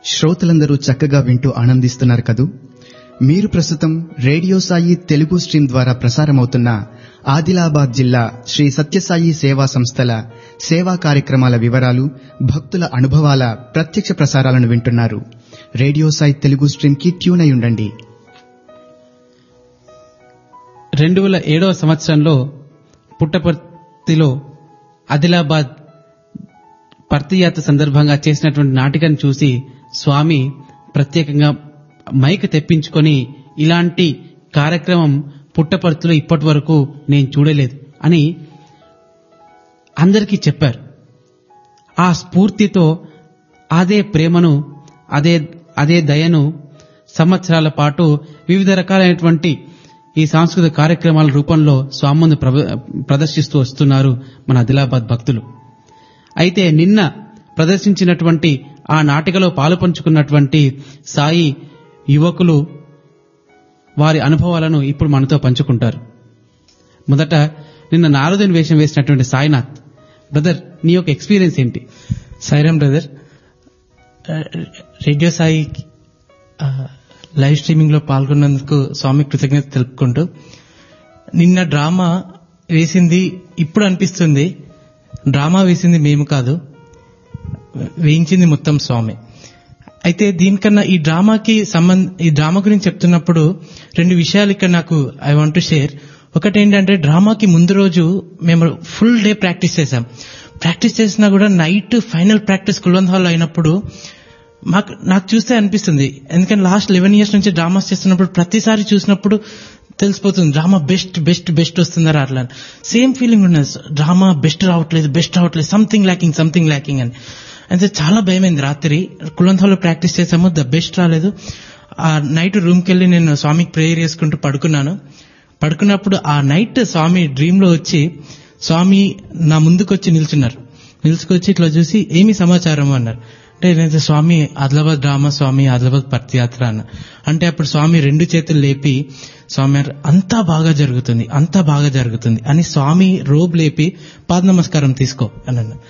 శ్రోతలందరూ చక్కగా వింటూ ఆనందిస్తున్నారు కదూ మీరు ప్రస్తుతం రేడియో సాయి తెలుగు స్ట్రీమ్ ద్వారా ప్రసారమవుతున్న ఆదిలాబాద్ జిల్లా శ్రీ సత్యసాయి సేవా సంస్థల సేవా కార్యక్రమాల వివరాలు భక్తుల అనుభవాల ప్రత్యక్ష ప్రసారాలను వింటున్నారు రేడియో సాయి తెలుగు స్ట్రీమ్ కి ట్యూన్ అయి ఉండండి రెండు వేల ఏడవ సంవత్సరంలో పుట్టపర్తిలో ఆదిలాబాద్ పర్తియాత్ర సందర్భంగా చేసినటువంటి నాటికను చూసి స్వామి ప్రత్యేకంగా మైక్ తెప్పించుకొని ఇలాంటి కార్యక్రమం పుట్టపర్తిలో ఇప్పటి వరకు నేను చూడలేదు అని అందరికీ చెప్పారు ఆ స్ఫూర్తితో అదే ప్రేమను అదే అదే దయను సంవత్సరాల పాటు వివిధ రకాలైనటువంటి ఈ సాంస్కృతిక కార్యక్రమాల రూపంలో స్వామును ప్రదర్శిస్తూ వస్తున్నారు మన ఆదిలాబాద్ భక్తులు అయితే నిన్న ప్రదర్శించినటువంటి ఆ నాటికలో పాలుపంచుకున్నటువంటి సాయి యువకులు వారి అనుభవాలను ఇప్పుడు మనతో పంచుకుంటారు మొదట నిన్న నారదుని వేషం వేసినటువంటి సాయినాథ్ బ్రదర్ నీ యొక్క ఎక్స్పీరియన్స్ ఏంటి సాయిరామ్ బ్రదర్ రేడియో సాయి ఆ, లైవ్ స్ట్రీమింగ్ లో పాల్గొన్నందుకు స్వామి కృతజ్ఞత తెలుపుకుంటూ నిన్న డ్రామా వేసింది ఇప్పుడు అనిపిస్తుంది డ్రామా వేసింది మేము కాదు వేయించింది మొత్తం స్వామి అయితే దీనికన్నా ఈ డ్రామాకి సంబంధ ఈ డ్రామా గురించి చెప్తున్నప్పుడు రెండు విషయాలు ఇక్కడ నాకు ఐ వాంట్ టు షేర్ ఒకటి ఏంటంటే డ్రామాకి ముందు రోజు మేము ఫుల్ డే ప్రాక్టీస్ చేసాం ప్రాక్టీస్ చేసినా కూడా night final practice Kulwant hall అయినప్పుడు మాకు నాకు చూస్తే అనిపిస్తుంది ఎందుకంటే లాస్ట్ లెవెన్ ఇయర్స్ నుంచి డ్రామాస్ చేస్తున్నప్పుడు ప్రతిసారి చూసినప్పుడు తెలిసిపోతుంది డ్రామా బెస్ట్ బెస్ట్ బెస్ట్ వస్తుందా అట్లా సేమ్ ఫీలింగ్ ఉన్నది డ్రామా బెస్ట్ రావట్లేదు బెస్ట్ రావట్లేదు సంథింగ్ ల్యాకింగ్ సంథింగ్ ల్యాకింగ్ అని అయితే చాలా భయమైంది రాత్రి కులంతాలో ప్రాక్టీస్ చేసాము ద బెస్ట్ రాలేదు ఆ నైట్ రూమ్కి వెళ్ళి నేను స్వామికి ప్రేయర్ చేసుకుంటూ పడుకున్నాను పడుకున్నప్పుడు ఆ నైట్ స్వామి డ్రీమ్ లో వచ్చి స్వామి నా ముందుకు వచ్చి నిల్చున్నారు నిల్చుకొచ్చి ఇట్లా చూసి ఏమి సమాచారం అన్నారు అంటే నేనైతే స్వామి ఆదిలాబాద్ డ్రామా స్వామి ఆదిలాబాద్ పర్తియాత్ర అన్న అంటే అప్పుడు స్వామి రెండు చేతులు లేపి స్వామి అన్నారు, అంతా బాగా జరుగుతుంది అంతా బాగా జరుగుతుంది అని స్వామి రోబ్ లేపి పాద నమస్కారం తీసుకో అని అన్నారు